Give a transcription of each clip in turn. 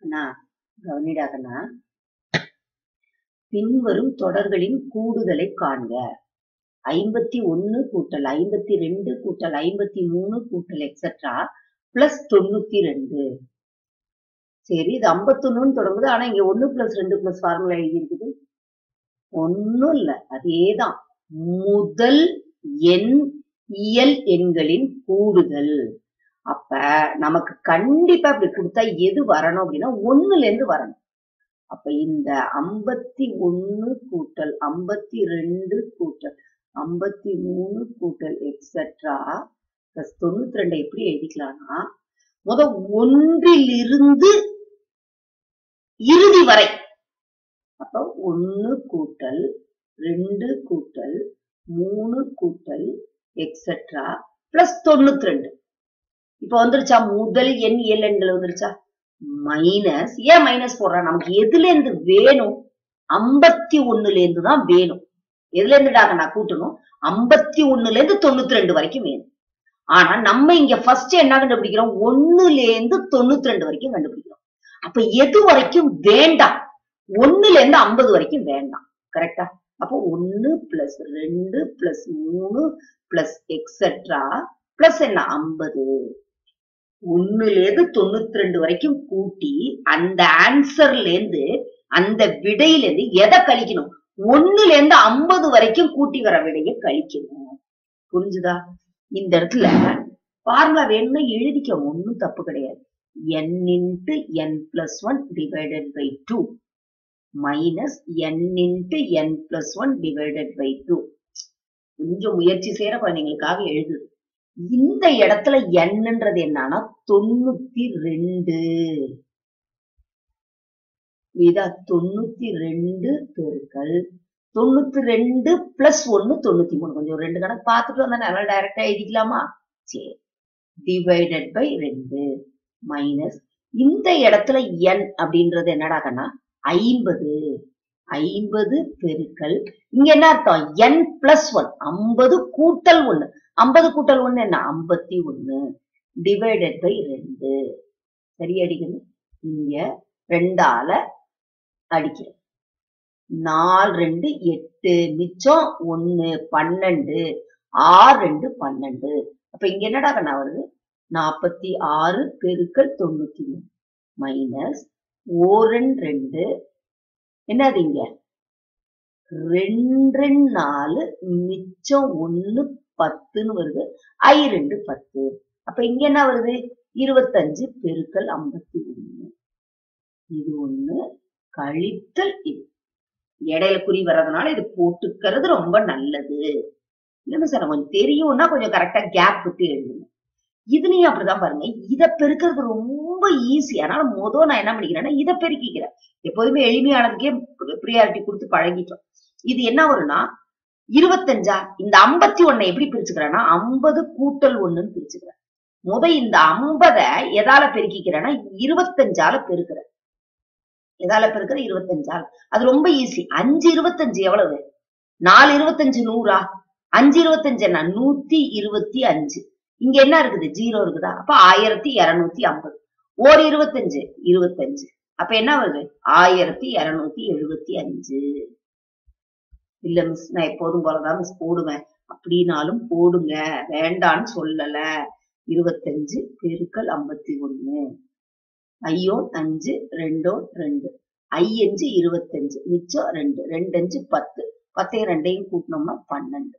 அண்ணா கவனிடாகண்ணா பின்வரும் தொடர்களின் கூடுதலை காண்க ஐம்பத்தி ஒன்னு கூட்டல் ஐம்பத்தி ரெண்டு கூட்டல் ஐம்பத்தி மூணு கூட்டல் எக்ஸெட்ரா பிளஸ் தொண்ணூத்தி ரெண்டு சரி இது ஐம்பத்தொன்னு தொடங்குது ஆனா இங்க ஒன்னு பிளஸ் ரெண்டு பிளஸ் ஃபார்முலா எழுதி இருக்குது ஒன்னும் இல்ல அதேதான் முதல் எண் இயல் எண்களின் கூடுதல் அப்ப நமக்கு கண்டிப்பா இப்படி கொடுத்தா எது வரணும் அப்படின்னா ஒண்ணுல இருந்து வரணும் அப்ப இந்த ஐம்பத்தி ஒன்னு கூட்டல் ஐம்பத்தி ரெண்டு கூட்டல் ஐம்பத்தி மூணு கூட்டல் எக்ஸெட்ரா பிளஸ் தொண்ணூத்தி ரெண்டை எப்படி எழுதிக்கலாம்னா முத ஒன்றிலிருந்து இறுதி வரை அப்ப ஒன்னு கூட்டல் ரெண்டு கூட்டல் மூணு கூட்டல் எக்ஸெட்ரா பிளஸ் தொண்ணூத்தி ரெண்டு இப்ப வந்துருச்சா முதல் எண் இயல் எண்கள் வந்துருச்சா மைனஸ் ஏன் மைனஸ் போடுறான் நமக்கு எதுல இருந்து வேணும் ஐம்பத்தி ஒண்ணுல இருந்து தான் வேணும் எதுல இருந்துடாக நான் கூட்டணும் ஐம்பத்தி ஒண்ணுல இருந்து தொண்ணூத்தி ரெண்டு வரைக்கும் வேணும் ஆனா நம்ம இங்க ஃபர்ஸ்ட் என்ன கண்டுபிடிக்கிறோம் ஒண்ணுல இருந்து தொண்ணூத்தி ரெண்டு வரைக்கும் கண்டுபிடிக்கிறோம் அப்ப எது வரைக்கும் வேண்டாம் ஒண்ணுல இருந்து ஐம்பது வரைக்கும் வேண்டாம் கரெக்டா அப்போ ஒன்னு பிளஸ் ரெண்டு பிளஸ் மூணு பிளஸ் எக்ஸெட்ரா பிளஸ் என்ன ஐம்பது ஒண்ணுல இருந்து தொண்ணூத்தி ரெண்டு வரைக்கும் கூட்டி அந்த ஆன்சர்ல இருந்து அந்த விடையில இருந்து எதை கழிக்கணும் ஒண்ணுல இருந்து ஐம்பது வரைக்கும் கூட்டி வர விடையை கழிக்கணும் புரிஞ்சுதா இந்த இடத்துல ஃபார்முலா வேணும்னா எழுதிக்க ஒண்ணும் தப்பு கிடையாது n into n plus one divided by two minus n into n plus one divided by two கொஞ்சம் முயற்சி செய்யற குழந்தைங்களுக்காக எழுதுது இந்த இடத்துல என்னன்றது என்னன்னா தொண்ணூத்தி ரெண்டு இதா தொண்ணூத்தி ரெண்டு பெருக்கல் தொண்ணூத்தி ரெண்டு பிளஸ் ஒன்னு தொண்ணூத்தி மூணு கொஞ்சம் ரெண்டு கணக்கு பார்த்துட்டு வந்தா நல்லா டைரக்டா எழுதிக்கலாமா சரி டிவைடட் பை ரெண்டு மைனஸ் இந்த இடத்துல என் அப்படின்றது என்னடாகன்னா ஐம்பது ஐம்பது பெருக்கல் இங்க என்ன அர்த்தம் என் பிளஸ் ஒன் ஐம்பது கூட்டல் ஒண்ணு ஐம்பது கூட்டல் ஒண்ணு என்ன ஐம்பத்தி ஒண்ணு டிவைடட் பை ரெண்டு சரி அடிக்கணும் இங்க ரெண்டால அடிக்கிறேன் நாலு ரெண்டு எட்டு மிச்சம் ஒண்ணு பன்னெண்டு ஆறு ரெண்டு பன்னெண்டு அப்ப இங்க என்னடா கண்ணா வருது நாற்பத்தி ஆறு பெருக்கல் தொண்ணூத்தி மூணு மைனஸ் ஓரன் ரெண்டு என்னது இங்க ரெண்டு நாலு மிச்சம் ஒண்ணு பத்துன்னு வருது ஐ ரெண்டு பத்து அப்ப இங்க என்ன வருது இருபத்தஞ்சு பெருக்கல் ஐம்பத்தி ஒண்ணு இது ஒண்ணு கழித்தல் இது இடையில குறி வர்றதுனால இது போட்டுக்கிறது ரொம்ப நல்லது இல்லைன்னு சார் கொஞ்சம் தெரியும்னா கொஞ்சம் கரெக்டா கேப் விட்டு எழுதணும் இதுலயும் அப்படிதான் பாருங்க இத பெருக்கிறது ரொம்ப ஈஸி அதனால மொதல் நான் என்ன பண்ணிக்கிறேன்னா இதை பெருக்கிக்கிறேன் எப்போதுமே எளிமையானதுக்கே ப்ரியாரிட்டி கொடுத்து பழகிட்டோம் இது என்ன வரும்னா இருபத்தஞ்சா இந்த ஐம்பத்தி ஒன்னை எப்படி பிரிச்சுக்கிறேன்னா ஐம்பது கூட்டல் ஒண்ணுன்னு பிரிச்சுக்கிறேன் முத இந்த ஐம்பத எதால பெருக்கிக்கிறேன்னா இருபத்தஞ்சால பெருக்கிறேன் எதால பெருக்கிற இருபத்தஞ்சால அது ரொம்ப ஈஸி அஞ்சு இருபத்தஞ்சு எவ்வளவு நாலு இருபத்தஞ்சு நூறா அஞ்சு இருபத்தஞ்சு என்ன நூத்தி இருபத்தி அஞ்சு இங்க என்ன இருக்குது ஜீரோ இருக்குதா அப்ப ஆயிரத்தி இருநூத்தி ஐம்பது ஒரு இருபத்தஞ்சு இருபத்தஞ்சு அப்ப என்ன வருது ஆயிரத்தி இருநூத்தி எழுபத்தி அஞ்சு இல்ல மிஸ் நான் எப்போதும் போலதான் மிஸ் போடுவேன் அப்படின்னாலும் போடுங்க வேண்டான்னு சொல்லல இருபத்தஞ்சு பெருக்கல் ஐம்பத்தி ஒண்ணு ஐயோ அஞ்சு ரெண்டோ ரெண்டு ஐயஞ்சு இருபத்தஞ்சு மிச்சம் ரெண்டு ரெண்டு அஞ்சு பத்து பத்தையும் ரெண்டையும் கூட்டினோம்னா பன்னெண்டு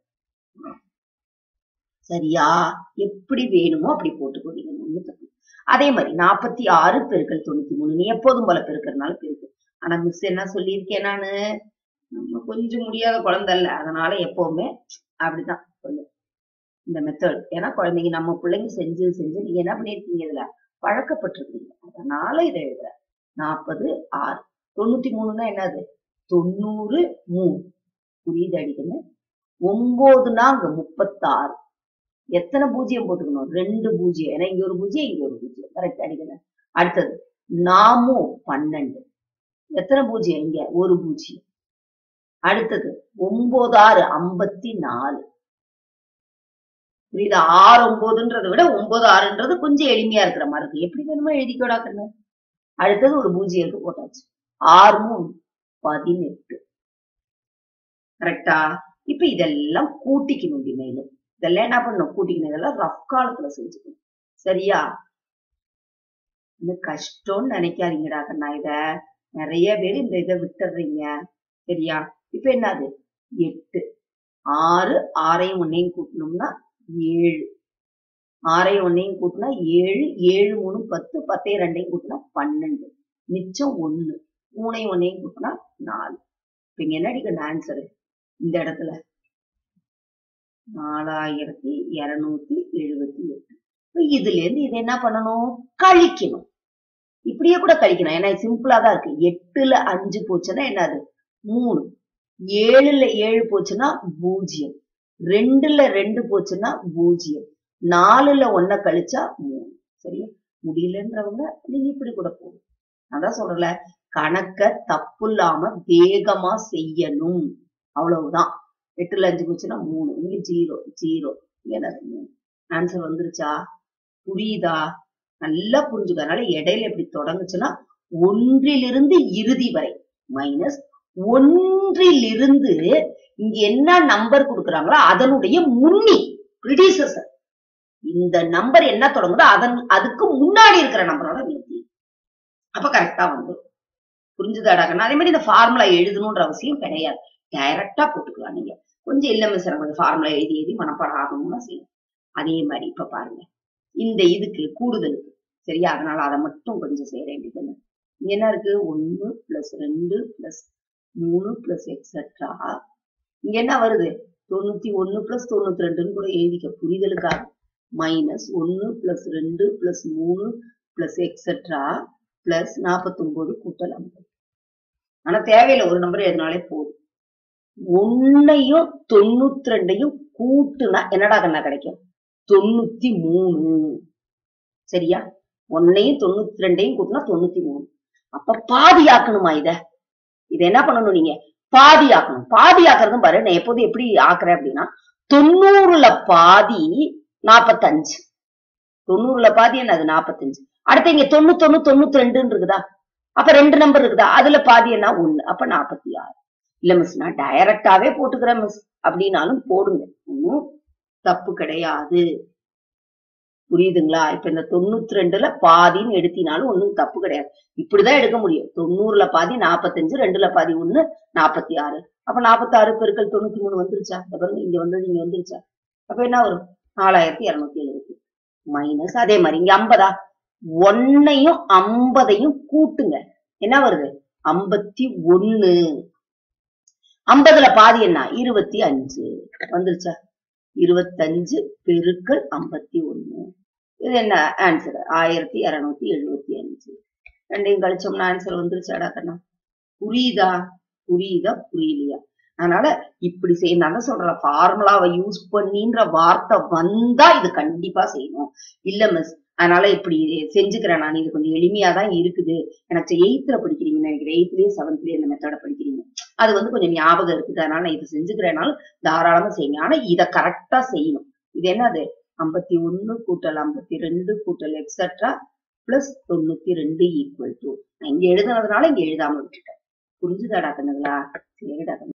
சரியா எப்படி வேணுமோ அப்படி போட்டுக்கோங்க ஒண்ணு தப்பு அதே மாதிரி நாற்பத்தி ஆறு பெருக்கல் தொண்ணூத்தி மூணு நீ எப்போதும் போல பெருக்கிறதுனால பெருக்கு ஆனா மிஸ் என்ன சொல்லியிருக்கேன் நானு நம்ம கொஞ்சம் முடியாத குழந்தை இல்ல அதனால எப்பவுமே அப்படிதான் கொஞ்சம் இந்த மெத்தட் ஏன்னா குழந்தைங்க நம்ம பிள்ளைங்க செஞ்சு செஞ்சு நீங்க என்ன பண்ணிருக்கீங்க இதுல பழக்கப்பட்டிருக்கீங்க அதனால இதை எழுதுற நாற்பது ஆறு தொண்ணூத்தி மூணுன்னா என்னது தொண்ணூறு மூணு புரியுது அடிக்கணும் ஒன்பதுனா அங்க முப்பத்தாறு எத்தனை பூஜ்ஜியம் போட்டுக்கணும் ரெண்டு பூஜ்ஜியம் ஏன்னா இங்க ஒரு பூஜ்ஜியம் இங்க ஒரு பூஜ்ஜியம் கரெக்ட் அடிக்கணும் அடுத்தது நாமும் பன்னெண்டு எத்தனை பூஜ்ஜியம் இங்க ஒரு பூஜ்ஜியம் அடுத்தது ஒன்பது ஆறு ஐம்பத்தி நாலு புரியுதா ஆறு ஒன்பதுன்றதை விட ஒன்பது ஆறுன்றது கொஞ்சம் எளிமையா இருக்கிற மாதிரி இருக்கு எப்படி வேணுமோ எழுதிக்கோடா கண்ணு அடுத்தது ஒரு பூஜ்ஜியம் இருக்கு போட்டாச்சு ஆறு மூணு பதினெட்டு கரெக்டா இப்ப இதெல்லாம் கூட்டிக்கணும் இப்படி மேலும் இதெல்லாம் என்ன பண்ணணும் கூட்டிக்கணும் இதெல்லாம் ரஃப் காலத்துல செஞ்சுக்கணும் சரியா இந்த கஷ்டம்னு நினைக்காதீங்கடா கண்ணா இத நிறைய பேர் இந்த இதை விட்டுறீங்க சரியா இப்ப என்னது எட்டு ஆறு ஆறையும் ஒன்னையும் கூட்டணும்னா ஏழு ஆறையும் ஒன்னையும் கூட்டினா ஏழு ஏழு மூணு பத்து பத்தையும் ரெண்டையும் கூட்டினா பன்னெண்டு மிச்சம் ஒண்ணு மூணையும் ஒன்னையும் கூட்டினா நாலு இப்ப இங்க என்ன அடிக்கணும் ஆன்சரு இந்த இடத்துல நாலாயிரத்தி இருநூத்தி எழுபத்தி எட்டு இப்ப இதுல இருந்து இதை என்ன பண்ணணும் கழிக்கணும் இப்படியே கூட கழிக்கணும் ஏன்னா சிம்பிளா தான் இருக்கு எட்டுல அஞ்சு போச்சுன்னா என்னது மூணு ஏழுல ஏழு போச்சுன்னா பூஜ்ஜியம் ரெண்டுல ரெண்டு போச்சுன்னா பூஜ்ஜியம் நாலுல ஒன்ன கழிச்சா மூணு சரியா முடியலன்றவங்க நீங்க இப்படி கூட போகும் அதான் சொல்றல கணக்க தப்பு இல்லாம வேகமா செய்யணும் அவ்வளவுதான் எட்டுல அஞ்சு போச்சுன்னா மூணு இங்க ஜீரோ ஜீரோ என்னது மூணு ஆன்சர் வந்துருச்சா புரியுதா நல்லா புரிஞ்சுக்க அதனால இடையில எப்படி தொடங்குச்சுன்னா ஒன்றிலிருந்து இறுதி வரை மைனஸ் ஒன்றிலிருந்து இங்க என்ன நம்பர் கொடுக்குறாங்களோ அதனுடைய முன்னி ப்ரிடிசஸர் இந்த நம்பர் என்ன தொடங்குதோ அதன் அதுக்கு முன்னாடி இருக்கிற நம்பரோட நிறுத்தி அப்ப கரெக்டா வந்துடும் புரிஞ்சுதாடாக்கன்னா அதே மாதிரி இந்த ஃபார்முலா எழுதணுன்ற அவசியம் கிடையாது டைரக்டா போட்டுக்கலாம் நீங்க கொஞ்சம் இல்ல மிஸ் கொஞ்சம் ஃபார்முலா எழுதி எழுதி மனப்பாடம் ஆகணும்னா செய்யும் அதே மாதிரி இப்ப பாருங்க இந்த இதுக்கு கூடுதலுக்கு சரியா அதனால அதை மட்டும் கொஞ்சம் செய்ய வேண்டியது இங்க என்ன இருக்கு ஒன்னு பிளஸ் ரெண்டு பிளஸ் மூணு பிளஸ் எக்ஸெட்ரா இங்க என்ன வருது தொண்ணூத்தி ஒன்னு பிளஸ் தொண்ணூத்தி ரெண்டுன்னு கூட எழுதிக்க புரிதலுக்காக மைனஸ் ஒன்னு பிளஸ் ரெண்டு பிளஸ் மூணு பிளஸ் எக்ஸெட்ரா பிளஸ் நாற்பத்தொன்பது கூட்டல் ஐம்பது ஆனா தேவையில்லை ஒரு நம்பர் எழுதினாலே போதும் ஒன்னையும் தொண்ணூத்தி ரெண்டையும் கூட்டுனா என்னடா கண்ணா கிடைக்கும் தொண்ணூத்தி மூணு சரியா ஒன்னையும் தொண்ணூத்தி ரெண்டையும் கூட்டினா தொண்ணூத்தி மூணு அப்ப பாதி ஆக்கணுமா இத இத என்ன பண்ணணும் நீங்க பாதி ஆக்கணும் பாதி ஆக்குறதும் பாரு நான் எப்போதும் எப்படி ஆக்குறேன் அப்படின்னா தொண்ணூறுல பாதி நாப்பத்தஞ்சு தொண்ணூறுல பாதி என்னது நாப்பத்தஞ்சு அடுத்து இங்க தொண்ணூத்தொன்னு தொண்ணூத்தி ரெண்டுன்னு இருக்குதா அப்ப ரெண்டு நம்பர் இருக்குதா அதுல பாதி என்ன ஒண்ணு அப்ப நாப்பத்தி ஆறு இல்ல மிஸ் நான் டைரக்டாவே போட்டுக்கிறேன் மிஸ் அப்படின்னாலும் போடுங்க ஒன்னும் தப்பு கிடையாது புரியுதுங்களா இப்ப இந்த தொண்ணூத்தி ரெண்டுல பாதின்னு எடுத்தினாலும் ஒண்ணும் தப்பு கிடையாது இப்படிதான் எடுக்க முடியும் தொண்ணூறுல பாதி நாப்பத்தஞ்சு ரெண்டுல பாதி ஒண்ணு நாப்பத்தி ஆறு அப்ப நாப்பத்தி ஆறு பெருக்கள் தொண்ணூத்தி மூணு வந்துருச்சா இந்த பாருங்க இங்க வந்தது இங்க வந்துருச்சா அப்ப என்ன வரும் நாலாயிரத்தி இருநூத்தி எழுபத்தி மைனஸ் அதே மாதிரி இங்க ஐம்பதா ஒன்னையும் ஐம்பதையும் கூட்டுங்க என்ன வருது ஐம்பத்தி ஒண்ணு ஐம்பதுல பாதி என்ன இருபத்தி அஞ்சு வந்துருச்சா இருபத்தஞ்சு பெருக்கள் ஐம்பத்தி ஒண்ணு இது என்ன ஆன்சர் ஆயிரத்தி இருநூத்தி எழுபத்தி அஞ்சு ரெண்டையும் கழிச்சோம்னா ஆன்சர் வந்துருச்சாடா கண்ணா புரியுதா புரியுதா புரியலையா அதனால இப்படி செய்ய நான் சொல்றேன் ஃபார்முலாவை யூஸ் பண்ணின்ற வார்த்தை வந்தா இது கண்டிப்பா செய்யணும் இல்ல மிஸ் அதனால இப்படி செஞ்சுக்கிறேன் நான் இது கொஞ்சம் எளிமையா தான் இருக்குது எனக்கு எயித்துல படிக்கிறீங்கன்னு நினைக்கிறேன் எயித்துலயே செவன்த்லயே இந்த மெத்தட படிக்கிறீங்க அது வந்து கொஞ்சம் ஞாபகம் இருக்குது அதனால நான் இது செஞ்சுக்கிறேனாலும் தாராளமா செய்யுங்க ஆனா இத கரெக்டா செய்யணும் இது என்னது ஐம்பத்தி ஒண்ணு கூட்டல் ஐம்பத்தி ரெண்டு கூட்டல் எக்ஸட்ரா பிளஸ் தொண்ணூத்தி ரெண்டு ஈக்குவல் டு நான் இங்க எழுதுனதுனால இங்க எழுதாம விட்டுட்டேன் புரிஞ்சுதாடா கண்ணுங்களா சரிடா கண்ணு